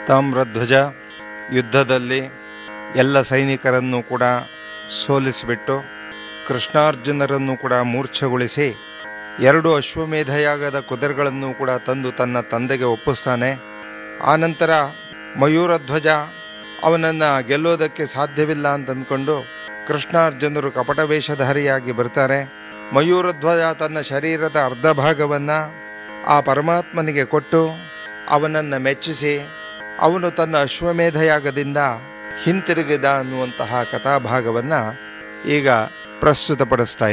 ತಾಮ್ರಧ್ವಜ ಯುದ್ಧದಲ್ಲಿ ಎಲ್ಲ ಸೈನಿಕರನ್ನು ಕೂಡ ಸೋಲಿಸಿಬಿಟ್ಟು ಕೃಷ್ಣಾರ್ಜುನರನ್ನು ಕೂಡ ಮೂರ್ಛೆಗೊಳಿಸಿ ಎರಡು ಅಶ್ವಮೇಧಯಾಗದ ಕುದುರೆಗಳನ್ನು ಕೂಡ ತಂದು ತನ್ನ ತಂದೆಗೆ ಒಪ್ಪಿಸ್ತಾನೆ ಆನಂತರ ಮಯೂರಧ್ವಜ ಅವನನ್ನು ಗೆಲ್ಲೋದಕ್ಕೆ ಸಾಧ್ಯವಿಲ್ಲ ಅಂತ ಅಂದ್ಕೊಂಡು ಕೃಷ್ಣಾರ್ಜುನರು ಕಪಟ ವೇಷಧಾರಿಯಾಗಿ ಬರ್ತಾರೆ ಮಯೂರಧ್ವಜ ತನ್ನ ಶರೀರದ ಅರ್ಧ ಭಾಗವನ್ನು ಆ ಪರಮಾತ್ಮನಿಗೆ ಕೊಟ್ಟು ಅವನನ್ನು ಮೆಚ್ಚಿಸಿ ಅವನು ತನ್ನ ಅಶ್ವಮೇಧಯಾಗದಿಂದ ಹಿಂತಿರುಗಿದ ಅನ್ನುವಂತಹ ಕಥಾಭಾಗವನ್ನು ಈಗ ಪ್ರಸ್ತುತಪಡಿಸ್ತಾ